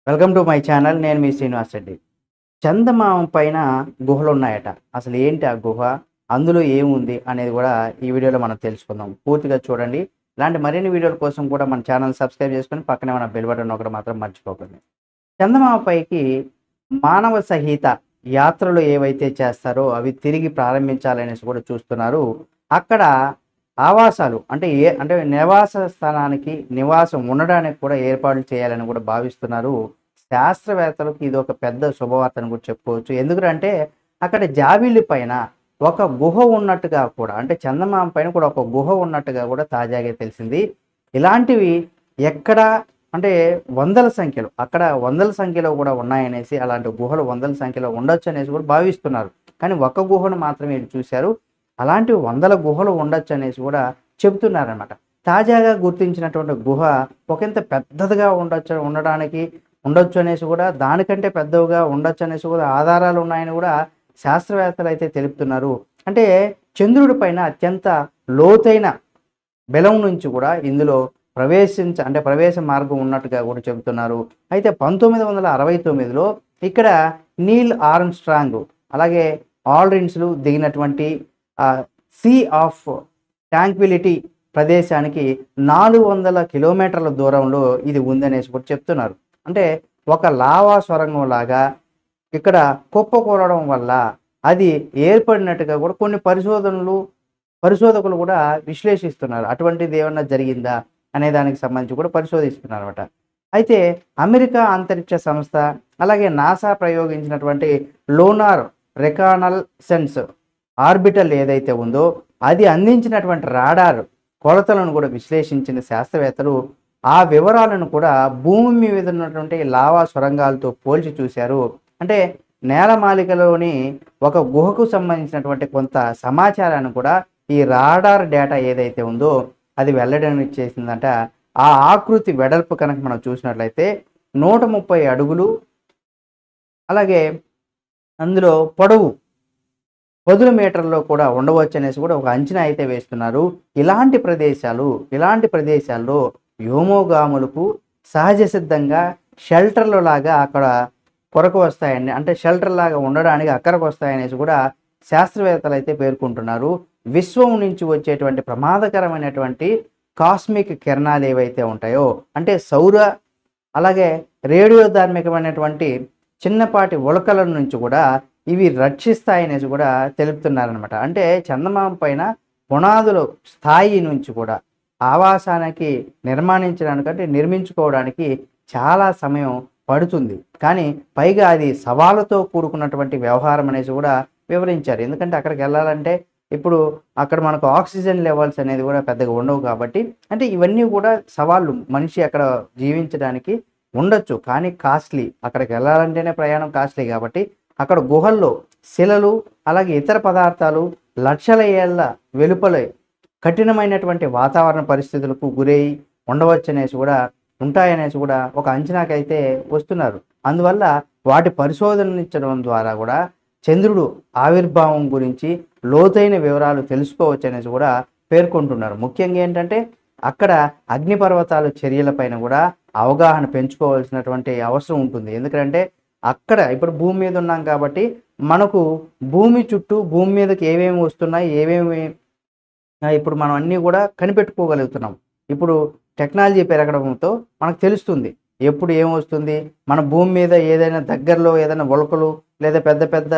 welcome to my channel నేను మీ శ్రీనివాస్ రెడ్డి చందమామ పైన గుహలు ఉన్నాయట అసలు ఏంటి ఆ గుహ అందులో ఏముంది అనేది కూడా ఈ వీడియోలో మనం తెలుసుకుందాం పూర్తిగా చూడండి ఇలాంటి మరిన్ని వీడియోల కోసం కూడా మన ఛానల్ సబ్స్క్రైబ్ చేసుకొని పక్కనే మన బెల్ బటన్ ఒకటి మాత్రం మర్చిపోకండి చందమామ పైకి మానవ సహిత యాత్రలు ఏవైతే చేస్తారో అవి తిరిగి ప్రారంభించాలనేసి కూడా చూస్తున్నారు అక్కడ ఆవాసాలు అంటే ఏ అంటే నివాస స్థానానికి నివాసం ఉండడానికి కూడా ఏర్పాట్లు చేయాలని కూడా భావిస్తున్నారు శాస్త్రవేత్తలకు ఇది ఒక పెద్ద శుభవార్తను కూడా చెప్పుకోవచ్చు ఎందుకంటే అక్కడ జాబిల్లి పైన ఒక గుహ ఉన్నట్టుగా కూడా అంటే చందమామ పైన కూడా ఒక గుహ ఉన్నట్టుగా కూడా తాజాగా తెలిసింది ఇలాంటివి ఎక్కడ అంటే వందల సంఖ్యలో అక్కడ వందల సంఖ్యలో కూడా ఉన్నాయనేసి అలాంటి గుహలు వందల సంఖ్యలో ఉండొచ్చు అనేసి కూడా భావిస్తున్నారు కానీ ఒక గుహను మాత్రమే వీళ్ళు చూశారు అలాంటి వందల గుహలు ఉండొచ్చు అనేసి కూడా చెబుతున్నారనమాట తాజాగా గుర్తించినటువంటి గుహ ఒకంత పెద్దదిగా ఉండొచ్చు ఉండడానికి ఉండొచ్చు అనేసి కూడా దానికంటే పెద్దవిగా ఉండొచ్చు అనేసి కూడా ఆధారాలు ఉన్నాయని కూడా శాస్త్రవేత్తలు అయితే తెలుపుతున్నారు అంటే చంద్రుడి పైన అత్యంత లోతైన బెలం నుంచి కూడా ఇందులో ప్రవేశించ అంటే ప్రవేశ మార్గం ఉన్నట్టుగా కూడా చెబుతున్నారు అయితే పంతొమ్మిది వందల అరవై తొమ్మిదిలో ఇక్కడ నీల్ ఆర్మ్ స్ట్రాంగ్ అలాగే ఆల్రిన్స్లు దిగినటువంటి సీ ఆఫ్ ట్యాంక్విలిటీ ప్రదేశానికి నాలుగు వందల కిలోమీటర్ల దూరంలో ఇది ఉందనేసి కూడా చెప్తున్నారు అంటే ఒక లావా సొరంగం లాగా ఇక్కడ కుప్పకూలడం వల్ల అది ఏర్పడినట్టుగా కూడా కొన్ని పరిశోధనలు పరిశోధకులు కూడా విశ్లేషిస్తున్నారు అటువంటిది ఏమన్నా జరిగిందా అనే దానికి సంబంధించి కూడా పరిశోధిస్తున్నారు అనమాట అయితే అమెరికా అంతరిక్ష సంస్థ అలాగే నాసా ప్రయోగించినటువంటి లోనార్ రెకానల్ సెన్స్ ఆర్బిటల్ ఏదైతే ఉందో అది అందించినటువంటి రాడార్ కొలతలను కూడా విశ్లేషించిన శాస్త్రవేత్తలు ఆ వివరాలను కూడా భూమి మీద ఉన్నటువంటి లావా సొరంగాలతో పోల్చి చూశారు అంటే నేలమాలికలోని ఒక గుహకు సంబంధించినటువంటి కొంత సమాచారాన్ని కూడా ఈ రాడార్ డేటా ఏదైతే ఉందో అది వెల్లడానికి చేసిందంట ఆ ఆకృతి వెడల్పు కనుక మనం చూసినట్లయితే నూట ముప్పై అడుగులు అలాగే అందులో పొడవు పదుల మీటర్లో కూడా ఉండవచ్చు అనేసి కూడా ఒక అంచనా అయితే వేస్తున్నారు ఇలాంటి ప్రదేశాలు ఇలాంటి ప్రదేశాల్లో వ్యోమోగాములకు సహజ సిద్ధంగా షెల్టర్లు లాగా అక్కడ కొరకు వస్తాయని అంటే షెల్టర్ లాగా ఉండడానికి అక్కడికి వస్తాయనేసి కూడా శాస్త్రవేత్తలు అయితే పేర్కొంటున్నారు విశ్వం నుంచి వచ్చేటువంటి ప్రమాదకరమైనటువంటి కాస్మిక్ కిరణాలు ఏవైతే ఉంటాయో అంటే సౌర అలాగే రేడియో ధార్మికమైనటువంటి చిన్నపాటి ఉలకల నుంచి కూడా ఇవి రక్షిస్తాయనేసి కూడా తెలుపుతున్నారనమాట అంటే చందమామ పైన పునాదుల స్థాయి నుంచి కూడా ఆవాసానికి నిర్మాణించడానికంటే నిర్మించుకోవడానికి చాలా సమయం పడుతుంది కానీ పైగా అది సవాళ్ళతో కూడుకున్నటువంటి వ్యవహారం అనేసి కూడా వివరించారు ఎందుకంటే అక్కడికి వెళ్ళాలంటే ఇప్పుడు అక్కడ మనకు ఆక్సిజన్ లెవెల్స్ అనేది కూడా పెద్దగా ఉండవు కాబట్టి అంటే ఇవన్నీ కూడా సవాళ్ళు మనిషి అక్కడ జీవించడానికి ఉండొచ్చు కానీ కాస్ట్లీ అక్కడికి వెళ్ళాలంటేనే ప్రయాణం కాస్ట్లీ కాబట్టి అక్కడ గుహల్లో శిలలు అలాగే ఇతర పదార్థాలు లక్షల ఏళ్ల వెలుపల కఠినమైనటువంటి వాతావరణ పరిస్థితులకు గురై ఉండవచ్చనేసి కూడా ఉంటాయనేసి కూడా ఒక అంచనాకైతే వస్తున్నారు అందువల్ల వాటి పరిశోధనించడం ద్వారా కూడా చంద్రుడు ఆవిర్భావం గురించి లోతైన వివరాలు తెలుసుకోవచ్చు అనేసి కూడా పేర్కొంటున్నారు ముఖ్యంగా ఏంటంటే అక్కడ అగ్నిపర్వతాల చర్యలపైన కూడా అవగాహన పెంచుకోవాల్సినటువంటి అవసరం ఉంటుంది ఎందుకంటే అక్కడ ఇప్పుడు భూమి మీద ఉన్నాం కాబట్టి మనకు భూమి చుట్టూ భూమి మీదకి ఏమేమి వస్తున్నాయి ఏమేమి ఇప్పుడు మనం అన్నీ కూడా కనిపెట్టుకోగలుగుతున్నాం ఇప్పుడు టెక్నాలజీ పెరగడంతో మనకు తెలుస్తుంది ఎప్పుడు ఏం వస్తుంది మన భూమి మీద ఏదైనా దగ్గరలో ఏదైనా ఉలకలు లేదా పెద్ద పెద్ద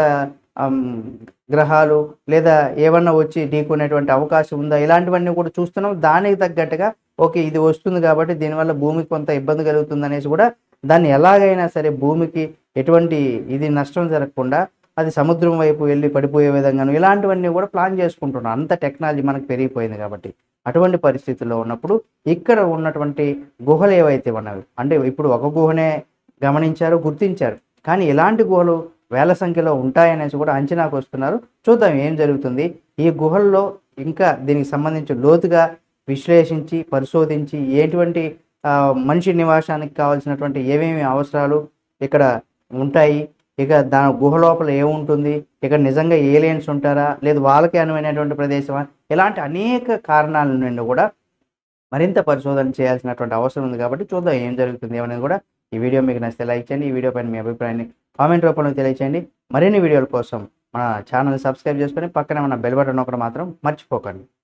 గ్రహాలు లేదా ఏమన్నా వచ్చి ఢీకొనేటువంటి అవకాశం ఉందా ఇలాంటివన్నీ కూడా చూస్తున్నాం దానికి తగ్గట్టుగా ఓకే ఇది వస్తుంది కాబట్టి దీనివల్ల భూమికి కొంత ఇబ్బంది కలుగుతుంది అనేసి కూడా దాన్ని ఎలాగైనా సరే భూమికి ఎటువంటి ఇది నష్టం జరగకుండా అది సముద్రం వైపు వెళ్ళి పడిపోయే విధంగాను ఇలాంటివన్నీ కూడా ప్లాన్ చేసుకుంటున్నాం అంత టెక్నాలజీ మనకు పెరిగిపోయింది కాబట్టి అటువంటి పరిస్థితుల్లో ఉన్నప్పుడు ఇక్కడ ఉన్నటువంటి గుహలు ఏవైతే ఉన్నవి అంటే ఇప్పుడు ఒక గుహనే గమనించారు గుర్తించారు కానీ ఇలాంటి గుహలు వేల సంఖ్యలో ఉంటాయనేసి కూడా అంచనాకు వస్తున్నారు చూద్దాం ఏం జరుగుతుంది ఈ గుహల్లో ఇంకా దీనికి సంబంధించి లోతుగా విశ్లేషించి పరిశోధించి ఎటువంటి మనిషి నివాసానికి కావాల్సినటువంటి ఏమేమి అవసరాలు ఇక్కడ ఉంటాయి ఇక దాని గుహ లోపల ఏముంటుంది ఇక్కడ నిజంగా ఏలియన్స్ ఉంటారా లేదు వాళ్ళకి అనువైనటువంటి ప్రదేశమా ఇలాంటి అనేక కారణాల నుండి కూడా మరింత పరిశోధన చేయాల్సినటువంటి అవసరం ఉంది కాబట్టి చూద్దాం ఏం జరుగుతుంది అనేది కూడా ఈ వీడియో మీకు నచ్చితే లైక్ చేయండి ఈ వీడియో పైన మీ అభిప్రాయాన్ని కామెంట్ రూపంలో తెలియచేయండి మరిన్ని వీడియోల కోసం మన ఛానల్ సబ్స్క్రైబ్ చేసుకొని పక్కనే ఉన్న బెల్ బటన్ ఒకటి మాత్రం మర్చిపోకండి